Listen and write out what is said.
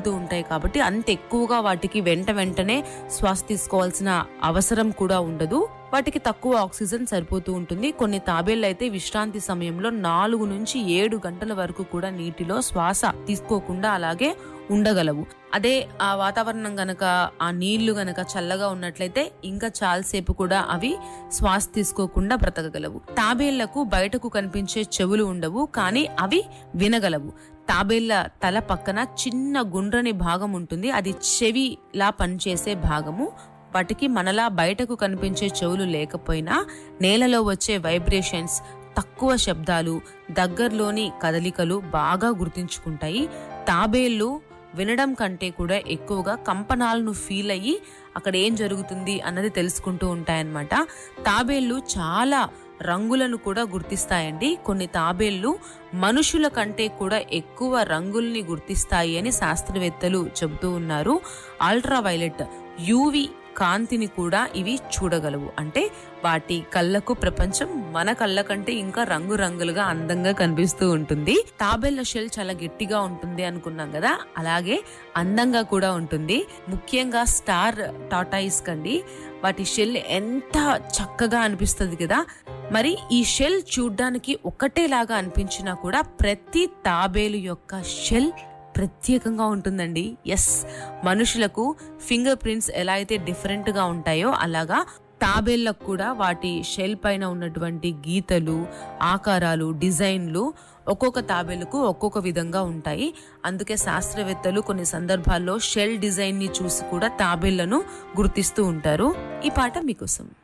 బతుకుతూ ఉంటాయి కాబట్టి అంత ఎక్కువగా వాటికి వెంట వెంటనే శ్వాస తీసుకోవాల్సిన అవసరం కూడా ఉండదు వాటికి తక్కువ ఆక్సిజన్ సరిపోతూ ఉంటుంది కొన్ని తాబేళ్లు అయితే విశ్రాంతి సమయంలో నాలుగు నుంచి ఏడు గంటల వరకు కూడా నీటిలో శ్వాస తీసుకోకుండా అలాగే ఉండగలవు అదే ఆ వాతావరణం గనక ఆ నీళ్లు గనక చల్లగా ఉన్నట్లయితే ఇంకా చాలాసేపు కూడా అవి శ్వాస తీసుకోకుండా బ్రతకగలవు తాబేళ్లకు బయటకు కనిపించే చెవులు ఉండవు కానీ అవి వినగలవు తాబేళ్ల తల పక్కన చిన్న గుండ్రని భాగం ఉంటుంది అది చెవిలా పనిచేసే భాగము వాటికి మనలా బయటకు కనిపించే చెవులు లేకపోయినా నేలలో వచ్చే వైబ్రేషన్స్ తక్కువ శబ్దాలు దగ్గరలోని కదలికలు బాగా గుర్తించుకుంటాయి తాబేళ్లు వినడం కంటే కూడా ఎక్కువగా కంపనాలను ఫీల్ అయ్యి అక్కడ ఏం జరుగుతుంది అన్నది తెలుసుకుంటూ ఉంటాయన్నమాట తాబేళ్లు చాలా రంగులను కూడా గుర్తిస్తాయండి కొన్ని తాబేళ్లు మనుషుల కంటే కూడా ఎక్కువ రంగుల్ని గుర్తిస్తాయి అని శాస్త్రవేత్తలు చెబుతూ ఉన్నారు అల్ట్రా వైలెట్ యూవి కాంతిని కూడా ఇవి చూడగలవు అంటే వాటి కళ్ళకు ప్రపంచం మన కళ్ళ కంటే ఇంకా రంగురంగులుగా అందంగా కనిపిస్తూ ఉంటుంది తాబేళ్ల షెల్ చాలా గట్టిగా ఉంటుంది అనుకున్నాం కదా అలాగే అందంగా కూడా ఉంటుంది ముఖ్యంగా స్టార్ టాటాయిస్ కండి వాటి షెల్ ఎంత చక్కగా అనిపిస్తుంది కదా మరి ఈ షెల్ చూడ్డానికి ఒకటేలాగా అనిపించినా కూడా ప్రతి తాబేలు యొక్క షెల్ ప్రత్యేకంగా ఉంటుందండి ఎస్ మనుషులకు ఫింగర్ ప్రింట్స్ ఎలా అయితే డిఫరెంట్ గా ఉంటాయో అలాగా తాబేళ్లకు కూడా వాటి షెల్ పైన ఉన్నటువంటి గీతలు ఆకారాలు డిజైన్లు ఒక్కొక్క తాబేలుకు ఒక్కొక్క విధంగా ఉంటాయి అందుకే శాస్త్రవేత్తలు కొన్ని సందర్భాల్లో షెల్ డిజైన్ ని చూసి కూడా తాబేళ్లను గుర్తిస్తూ ఉంటారు ఈ పాట మీకోసం